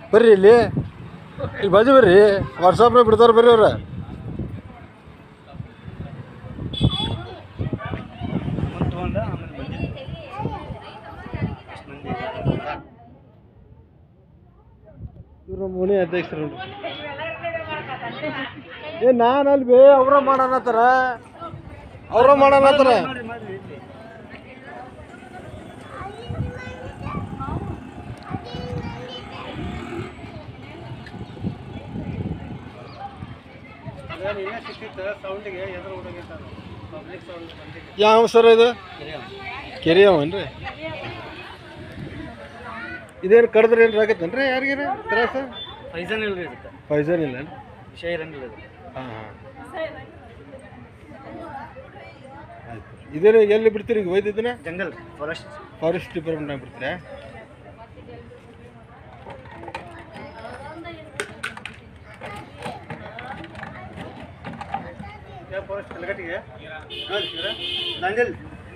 ಬರ್ರಿ ಇಲ್ಲಿ ಇಲ್ಲಿ ಬಾಜು ಬರ್ರಿ ವಾಟ್ಸಪ್ನಾಗ ಬಿಡ್ತಾರೆ ಬರ್ರಿ ಅವ್ರ ಮುಂದೆ ತೊಗೊಂಡ ಆಮೇಲೆ ಬಂದಿದ್ದು ಎಷ್ಟು ಮಂದಿ ಇದ್ದಾರೆ? ಇವ್ರ ನಮ್ಮ ಓಣಿ ಅಧ್ಯಕ್ಷರು ನೋಡ್ರಿ ಏ ನಾನು ಅಲ್ಲಿ ಬೇ ಅವ್ರ ಮಾಡನತ್ತಾರ ಅವ್ರ ಮಾಡನತ್ತಾರ ಮಾಡ್ರಿ, ಮಾಡ್ರಿ, ಇರ್ಲಿ. ಅದೇನ್ ಇಲ್ಲೇ ಸಿಕ್ಕಿತ್ತು ಸೌಂಡಿಗೆ ಎದುರು ಹುಡುಗಿತ್ತು ಪಬ್ಲಿಕ್ ಸೌಂಡ್ ಬಂದಿದ್ದು ಯಾವ ಸರ್ ಇದು ಸರಿಯಾ? ಕೆರಿ ಅವನ್ರಿ ಇದೇನು ಕಡಿದ್ರೆ ಏನು ಆಗತ್ತೇನ್ರಿ ಯಾರಿಗಾರ ತ್ರಾಸ ಪೈಸನ್ ಇಲ್ರಿ ಇದಕ್ಕೆ ಪಾಯ್ಸನ್ ಇಲ್ಲ ವಿಷಯ ಇರಂಗಿಲ್ಲ ಇದು ಹಾಂ ಹಾಂ ಆಯ್ತು ಇದೇನು ಎಲ್ಲಿ ಬಿಡ್ತೀರಿ ಈಗ ಒಯ್ದು ಇದನ್ನ ಜಂಗಲ್ ಫಾರೆಸ್ಟ್ ಫಾರೆಸ್ಟ್ ಡಿಪಾರ್ಟ್ಮೆಂಟ್ನಾಗ ಬಿಡ್ತೀರಾ ಯಾವ ಫಾರೆಸ್ಟ್ ಕಲಗಟ್ಟಿಗೆ ದಂಗಲ್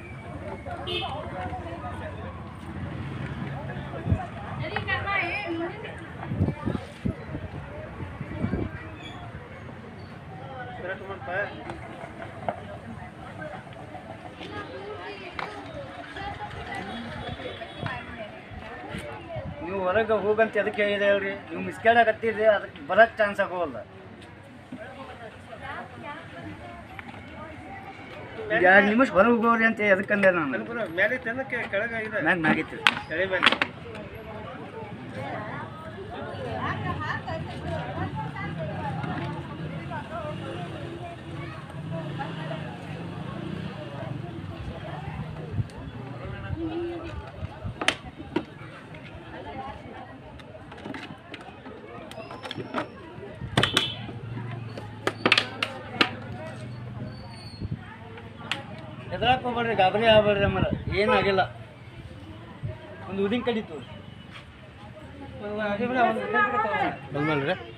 ಕರೆಕ್ಟ್ ಮಾಡ್ಪ ನೀವು ಹೊರಗೆ ಹೋಗಂತ ಅದಕ್ಕೆ ಹೇಳಿದೆ ಹೇಳ್ರಿ ನೀವು ಮಿಸ್ಗೈಡ್ ಆಗತ್ತೀರಿ ಅದಕ್ಕೆ ಬರಕ್ಕೆ ಚಾನ್ಸ್ ಆಗೋಲ್ಲ ಎರಡು ನಿಮಿಷ ಹೊರಗೆ ಹೋಗ್ರಿ ಅಂತ ಎದಕ್ಕಂದೆ ನಾನು ಮೇಲೆ ಚೆನ್ನಕ್ಕೆ ಕೆಳಗಾಗಿದೆ ಮ್ಯಾಗ ಮ್ಯಾಗಿತ್ತು ಕೆಳಗೆ ಮೇಲೆ ಹೆದರಾಕ್ ಹೋಗ್ಬೇಡ್ರಿ ಗಾಬರಿ ಆಗ್ಬೇಡ್ರಿ ಅಮ್ಮರ ಏನಾಗಿಲ್ಲ ಒಂದು ಉದಿನ ಕಡಿತು ಬಂದ್ಮೇಲೆ ರೀ